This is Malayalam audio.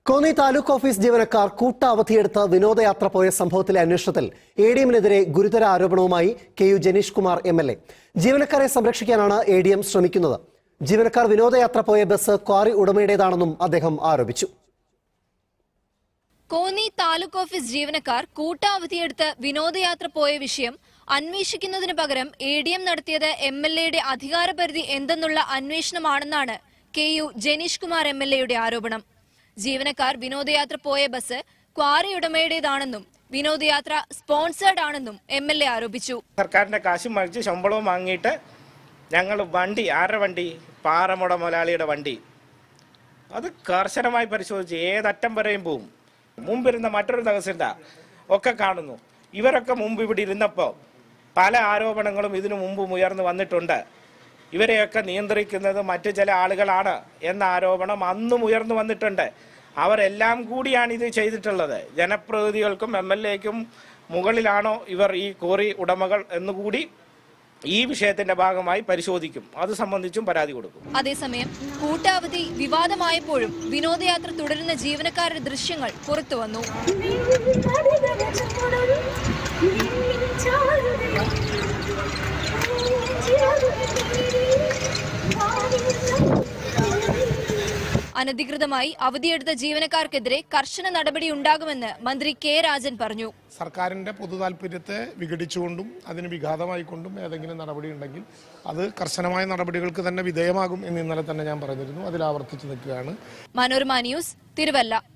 കോന്നി താലൂക്ക് ഓഫീസ് ജീവനക്കാർ കൂട്ട അവധിയെടുത്ത് വിനോദയാത്ര പോയ സംഭവത്തിലെ അന്വേഷണത്തിൽ എ ഡി എമ്മിനെതിരെ ഗുരുതര ആരോപണവുമായി K U Janeesh Kumar M L A ജീവനക്കാരെ സംരക്ഷിക്കാനാണ് എ ഡി എം ശ്രമിക്കുന്നത് ജീവനക്കാർ വിനോദയാത്ര പോയ ബസ് ക്വാറി ഉടമയുടേതാണെന്നും അദ്ദേഹം ആരോപിച്ചു കോന്നി താലൂക്ക് ഓഫീസ് ജീവനക്കാർ കൂട്ടാവധിയെടുത്ത് വിനോദയാത്ര പോയ വിഷയം അന്വേഷിക്കുന്നതിന് പകരം എ ഡി എം നടത്തിയത് എം എൽ എയുടെ അധികാരപരിധി എന്തെന്നുള്ള അന്വേഷണമാണെന്നാണ് K U Janeesh Kumar M L എയുടെ ആരോപണം ജീവനക്കാർ വിനോദയാത്ര പോയ ബസ് ക്വാറി ഉടമയുടേതാണെന്നും വിനോദയാത്ര സ്പോൺസേർഡ് ആണെന്നും എം എൽ എ ആരോപിച്ചു സർക്കാരിന്റെ കാശും വാങ്ങിച്ച് ശമ്പളവും വാങ്ങിയിട്ട് ഞങ്ങൾ വണ്ടി ആരുടെ വണ്ടി പാറമുട മുതലാളിയുടെ വണ്ടി അത് കർശനമായി പരിശോധിച്ച് ഏതറ്റം വരെയും പോവും മുമ്പിരുന്ന മറ്റൊരു തഹസിൽദാർ ഒക്കെ കാണുന്നു ഇവരൊക്കെ മുമ്പ് ഇവിടെ ഇരുന്നപ്പോൾ പല ആരോപണങ്ങളും ഇതിനു മുമ്പും ഉയർന്നു വന്നിട്ടുണ്ട് ഇവരെയൊക്കെ നിയന്ത്രിക്കുന്നത് മറ്റു ചില ആളുകളാണ് എന്ന ആരോപണം അന്നും ഉയർന്നു വന്നിട്ടുണ്ട് അവരെല്ലാം കൂടിയാണ് ഇത് ചെയ്തിട്ടുള്ളത് ജനപ്രതിനിധികൾക്കും എം എൽ എക്കും മുകളിലാണോ ഇവർ ഈ കോറി ഉടമകൾ എന്നുകൂടി ഈ വിഷയത്തിന്റെ ഭാഗമായി പരിശോധിക്കും അത് സംബന്ധിച്ചും പരാതി കൊടുക്കും അതേസമയം കൂട്ടാവധി വിവാദമായപ്പോഴും വിനോദയാത്ര തുടരുന്ന ജീവനക്കാരുടെ ദൃശ്യങ്ങൾ പുറത്തുവന്നു അനധികൃതമായി അവധിയെടുത്ത ജീവനക്കാർക്കെതിരെ കർശന നടപടി ഉണ്ടാകുമെന്ന് മന്ത്രി കെ രാജൻ പറഞ്ഞു സർക്കാരിൻ്റെ പൊതു താല്പര്യത്തെ വിഘടിച്ചുകൊണ്ടും അതിന് വിഘാതമായിക്കൊണ്ടും ഏതെങ്കിലും നടപടി ഉണ്ടെങ്കിൽ അത് കർശനമായ നടപടികൾക്ക് തന്നെ വിധേയമാകും എന്ന് ഇന്നലെ തന്നെ ഞാൻ പറഞ്ഞിരുന്നു അതിൽ ആവർത്തിച്ച് നിൽക്കുകയാണ് മനോരമ ന്യൂസ് തിരുവല്ല